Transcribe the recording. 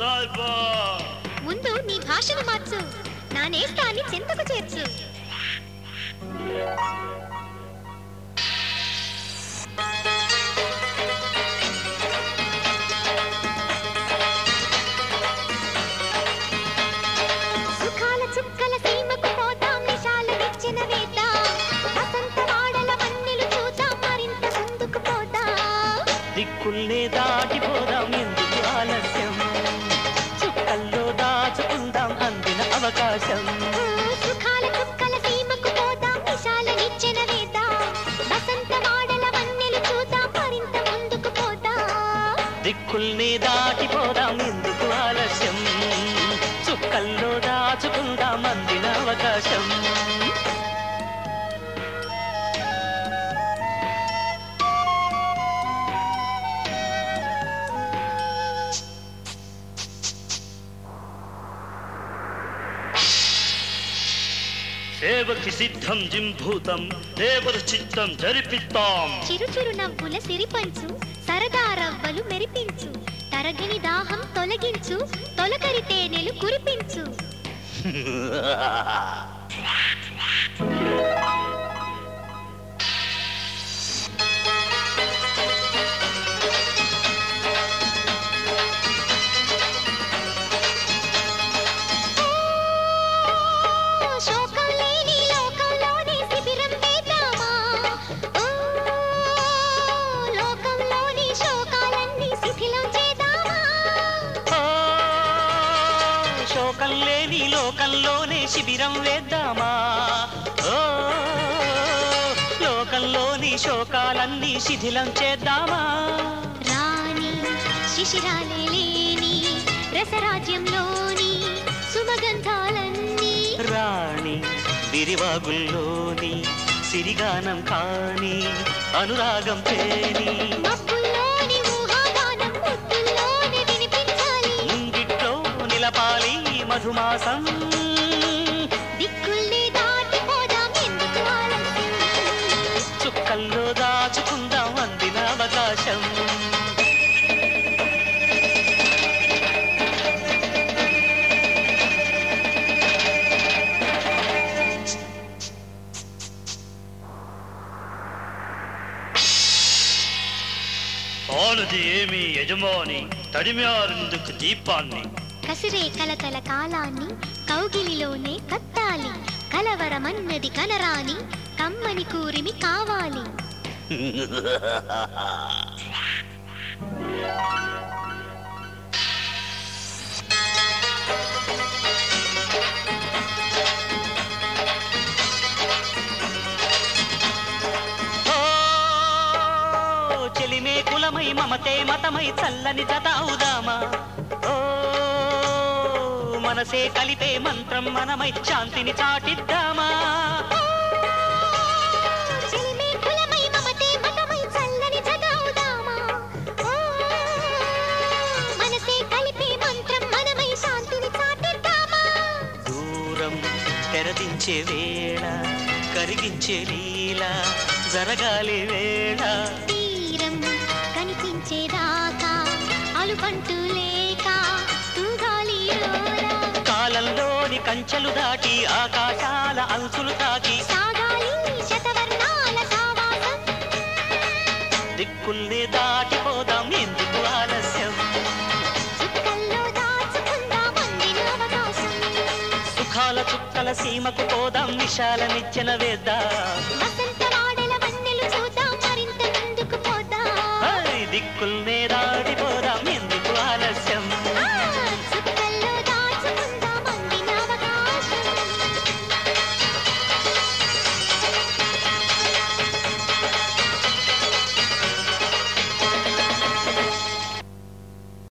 సాయిబా ముందు నీ భాషను మార్చు నా నేస్తాన్ని చింతకు చేర్చు సుఖాల చుక్కల సీమకు పోతాం నిశాల నిచ్చిన వేద్దాం వసంత వాడల వన్నెలు చూద్దాం మరింత ముందుకు పోదాం దిక్కుల్నే దాటిపోదాం ఎందుకు ఆలస్యం చుక్కల్లో దాచుకుందాం అందిన అవకాశం సుఖాల చుక్కల సీమకు పోదాం విశాల నిచ్చెన వేద్దాం వసంత వాడల వన్నెలు చూద్దాం మరింత ముందుకు పోదాం దిక్కుల్నే దాటిపోదాం ఎందుకు ఆలస్యం చుక్కల్లో దాచుకుందాం అందిన అవకాశం సేవకి సిద్ధం జింభూతం దేవర చిత్తం జరిపిస్తాం చిరు చిరు నవ్వుల సిరిపంచు సరదా రవ్వలు మెరిపించు తరగని దాహం తొలగించు తొలకరి తేనెలు కురిపించు శోకం లేని లోకంలోనే శిబిరం వేద్దామా ఓ లోకంలోని శోకాలన్నీ శిథిలం చేద్దామా ఓ, శోకం లేని లోకంలోనే శిబిరం వేద్దామా ఓ లోకంలోని శోకాలన్నీ శిథిలం చేద్దామా రాణి శిశిరాలే లేని రసరాజ్యంలోని సుమగంధాలన్నీ రాణి విరివాగుల్లోని సిరిగానం కాని అనురాగం తేని మబ్బుల్లోని ఊహాగానం ముద్దుల్లోనే వినిపించాలి ముంగిట్లో నిలపాలి మధుమాసం దిక్కుల్ని దాటిపోదాం ఎందుకు ఆలస్యం చుక్కల్లో దాచుకుందాం అందిన అవకాశం ఆనది ఏమి యజమాని తడిమారెందుకు దీపాన్ని కసిరే కలతల కాలాన్ని కౌగిలిలోనే కత్తాలి కలవరమన్నది కనరాని కమ్మని కూరిమి కావాలి ఓ చెలిమే కులమై మమతే మతమై చల్లని జత అవుదామా ఓ మనసే కలిపే మంత్రం మనమై శాంతిని చాటిద్దామా చెలిమే కులమై మమతే మతమై చల్లని జగవుదామా ఓ మనసే కలిపే మంత్రం మనమై శాంతిని చాటిద్దామా దూరం తెరదించే వేళ కరిగించే లీల జరగాలి వేళ తీరం కనిపించేదాకా అలుపంటూ లేక తూగాలి రోరా కాలంలోని కంచెలు దాటి ఆకాశాల అంచులు తాకి సాగాలి శతవర్ణాల సావాసం దిక్కుల్ని దాటిపోదాం ఎందుకు ఆలస్యం చుక్కల్లో దాచుకుందాం అందిన అవకాశం సుఖాల చుక్కల సీమకు పోదాం విశాల నిచ్చెన వేద్దాం వసంత వాడల వన్నెలు చూద్దాం మరింత ముందుకు పోదాం హై, దిక్కుల్నే